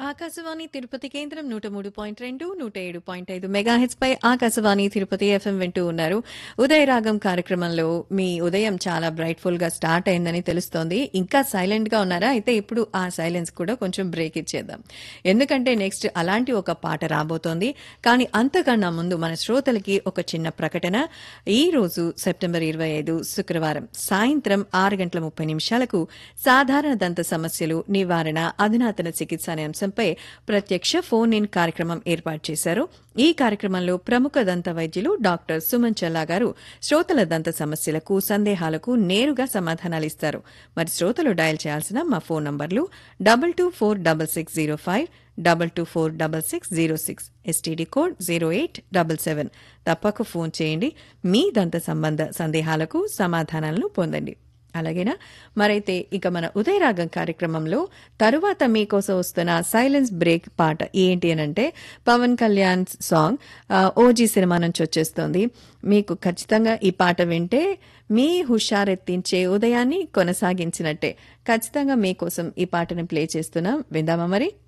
ఆకాశవాణి తిరుపతి కేంద్రం నూట మూడు పాయింట్ రెండు నూట ఏడు పాయింట్ ఐదు మెగాహెచ్ పై ఆకాశవాణి తిరుపతి ఎఫ్ఎం వింటూ ఉన్నారు ఉదయ రాగం కార్యక్రమంలో మీ ఉదయం చాలా బ్రైట్ఫుల్ గా స్టార్ట్ అయిందని తెలుస్తోంది ఇంకా సైలెంట్ గా ఉన్నారా అయితే ఇప్పుడు ఆ సైలెన్స్ కూడా కొంచెం బ్రేక్ ఇచ్చేద్దాం ఎందుకంటే నెక్స్ట్ అలాంటి ఒక పాట రాబోతోంది కానీ అంతకన్నా ముందు మన శ్రోతలకి ఒక చిన్న ప్రకటన ఈ రోజు సెప్టెంబర్ ఇరవై ఐదు శుక్రవారం సాయంత్రం ఆరు గంటల ముప్పై నిమిషాలకు సాధారణ దంత సమస్యలు నివారణ అధునాతన చికిత్స అనే అంశంపై ప్రత్యక్ష ఫోన్ ఇన్ కార్యక్రమం ఏర్పాటు చేశారు ఈ కార్యక్రమంలో ప్రముఖ దంత వైద్యులు డాక్టర్ సుమన్ చల్లా గారు శ్రోతల దంత సమస్యలకు సందేహాలకు నేరుగా సమాధానాలు ఇస్తారు మరి శ్రోతలు డయల్ చేయాల్సిన మా ఫోన్ నంబర్లు double two four double six zero five double two four double six zero six STD code zero eight double seven తప్పక ఫోన్ చేయండి మీ దంత సంబంధ సందేహాలకు సమాధానాలను పొందండి అలాగేనా మరైతే ఇక మన ఉదయరాగం కార్యక్రమంలో తరువాత మీకోసం వస్తున్న సైలెన్స్ బ్రేక్ పాట ఏంటి అని అంటే పవన్ కళ్యాణ్ సాంగ్ ఆ, ఓజీ సినిమా నుంచి వచ్చేస్తుంది మీకు ఖచ్చితంగా ఈ పాట వింటే మీ హుషారెత్తించే ఉదయాన్ని కొనసాగించినట్టే ఖచ్చితంగా మీకోసం ఈ పాటను ప్లే చేస్తున్నాం విందామా మరి